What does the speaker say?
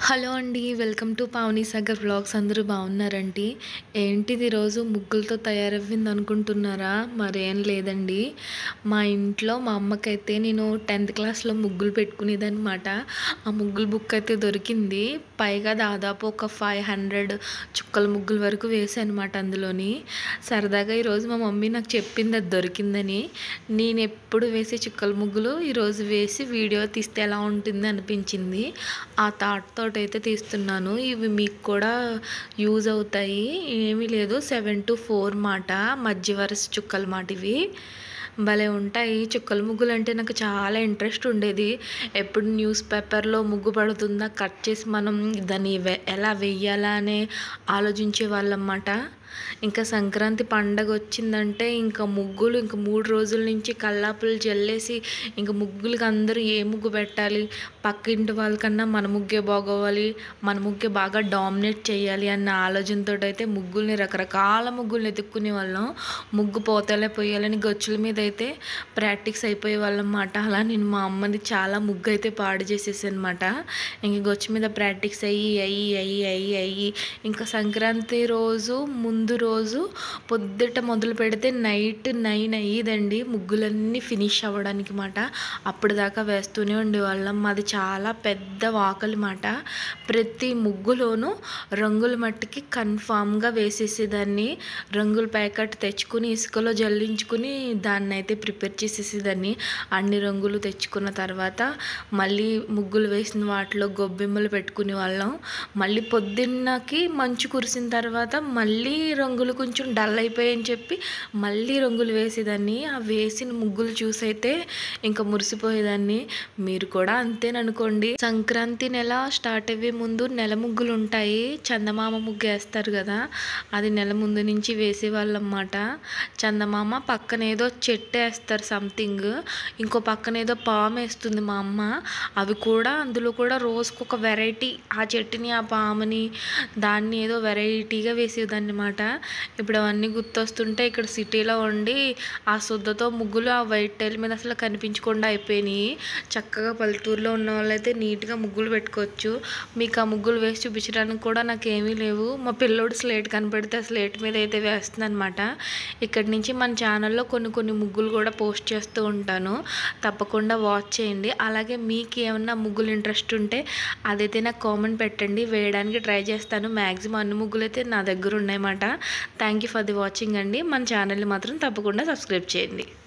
hello అండి welcome to Pavani Sagar vlogs అందరూ బాగున్నారండి ఏంటిది ఈరోజు ముగ్గులతో తయారవ్వింది అనుకుంటున్నారా మరేం లేదండి మా ఇంట్లో మా అమ్మకైతే నేను టెన్త్ క్లాస్లో ముగ్గులు పెట్టుకునేదనమాట ఆ ముగ్గులు బుక్ అయితే దొరికింది పైగా దాదాపు ఒక ఫైవ్ హండ్రెడ్ చుక్కల ముగ్గుల వరకు వేసాను అనమాట అందులోని సరదాగా ఈరోజు మా మమ్మీ నాకు చెప్పింది అది దొరికిందని నేను ఎప్పుడు వేసే చుక్కల ముగ్గులు ఈరోజు వేసి వీడియో తీస్తే ఎలా ఉంటుంది అనిపించింది ఆ థాట్ తోటి అయితే తీస్తున్నాను ఇవి మీకు కూడా యూజ్ అవుతాయి ఏమీ లేదు సెవెన్ టు ఫోర్ మాట మధ్య వరుస చుక్కల మాట ఇవి భలే ఉంటాయి చుక్కల ముగ్గులు అంటే నాకు చాలా ఇంట్రెస్ట్ ఉండేది ఎప్పుడు న్యూస్ పేపర్లో ముగ్గు పడుతుందా కట్ చేసి మనం దాన్ని వె- ఎలా వెయ్యాలా అనే ఆలోచించే వాళ్ళన్నమాట ఇంకా సంక్రాంతి పండగ వచ్చిందంటే ఇంకా ముగ్గులు ఇంకా మూడు రోజుల నుంచి కల్లాపులు జల్లేసి ఇంకా ముగ్గులకి అందరూ ఏ ముగ్గు పెట్టాలి పక్కింటి వాళ్ళకన్నా మన ముగ్గే బాగోవాలి మన ముగ్గే బాగా డామినేట్ చేయాలి అన్న ఆలోచనతో అయితే ముగ్గుల్ని రకరకాల ముగ్గుల్ని ఎత్తుక్కునే వాళ్ళం ముగ్గు పోతలే పోయాలని గచ్చుల మీద అయితే ప్రాక్టీస్ అయిపోయే వాళ్ళం అన్నమాట అలా నేను మా అమ్మని చాలా ముగ్గు అయితే పాడు చేసేసాను అనమాట ఇంక గొచ్చు మీద ప్రాక్టీస్ అయ్యి అయ్యి అయ్యి అయ్యి అయ్యి ఇంకా సంక్రాంతి రోజు ముందు రోజు పొద్దుట మొదలు పెడితే నైట్ నైన్ అయ్యేదండి ముగ్గులన్నీ ఫినిష్ అవ్వడానికి మాట అప్పుడు దాకా వేస్తూనే ఉండేవాళ్ళం మాది చాలా పెద్ద వాకలి మాట ప్రతి ముగ్గులోనూ రంగుల మట్టికి కన్ఫామ్గా వేసేసేదాన్ని రంగుల ప్యాకెట్ తెచ్చుకుని ఇసుకలో జల్లించుకుని దాన్ని అయితే ప్రిపేర్ చేసేసేదాన్ని అన్ని రంగులు తెచ్చుకున్న తర్వాత మళ్ళీ ముగ్గులు వేసిన వాటిలో గొబ్బెమ్మలు పెట్టుకునే వాళ్ళం మళ్ళీ పొద్దున్నకి మంచు కురిసిన తర్వాత మళ్ళీ రంగులు కొంచెం డల్ అయిపోయాయని చెప్పి మళ్ళీ రంగులు వేసేదాన్ని ఆ వేసిన ముగ్గులు చూసైతే ఇంకా మురిసిపోయేదాన్ని మీరు కూడా అంతేననుకోండి సంక్రాంతి నెల స్టార్ట్ అయ్యే ముందు నెల ముగ్గులు ఉంటాయి చందమామ ముగ్గు వేస్తారు కదా అది నెల ముందు నుంచి వేసేవాళ్ళం అన్నమాట చందమామ పక్కన ఏదో చెట్టు వేస్తారు సంథింగ్ ఇంకో పక్కన ఏదో పాము వేస్తుంది మా అమ్మ అవి కూడా అందులో కూడా రోజుకు ఒక వెరైటీ ఆ చెట్టుని ఆ పాముని దాన్ని ఏదో వెరైటీగా వేసేదాన్ని అనమాట ఇప్పుడు అవన్నీ గుర్తొస్తుంటే ఇక్కడ సిటీలో ఉండి ఆ శుద్ధతో ముగ్గులు ఆ వైట్ టైల్ మీద అసలు కనిపించకుండా అయిపోయినాయి చక్కగా పల్లెటూరులో ఉన్న వాళ్ళైతే నీట్గా ముగ్గులు పెట్టుకోవచ్చు మీకు ఆ ముగ్గులు వేసి చూపించడానికి కూడా నాకు ఏమీ లేవు మా పిల్లోడు స్లేట్ కనపడితే ఆ స్లేట్ మీద అయితే వేస్తుంది అనమాట ఇక్కడి నుంచి మన ఛానల్లో కొన్ని కొన్ని ముగ్గులు కూడా పోస్ట్ చేస్తూ ఉంటాను తప్పకుండా వాచ్ చేయండి అలాగే మీకు ఏమన్నా ముగ్గులు ఇంట్రెస్ట్ ఉంటే అదైతే నాకు కామెంట్ పెట్టండి వేయడానికి ట్రై చేస్తాను మ్యాక్సిమం అన్ని ముగ్గులు అయితే నా దగ్గర ఉన్నాయన్నమాట thank you for the watching అండి మన ఛానల్ని మాత్రం తప్పకుండా సబ్స్క్రైబ్ చేయండి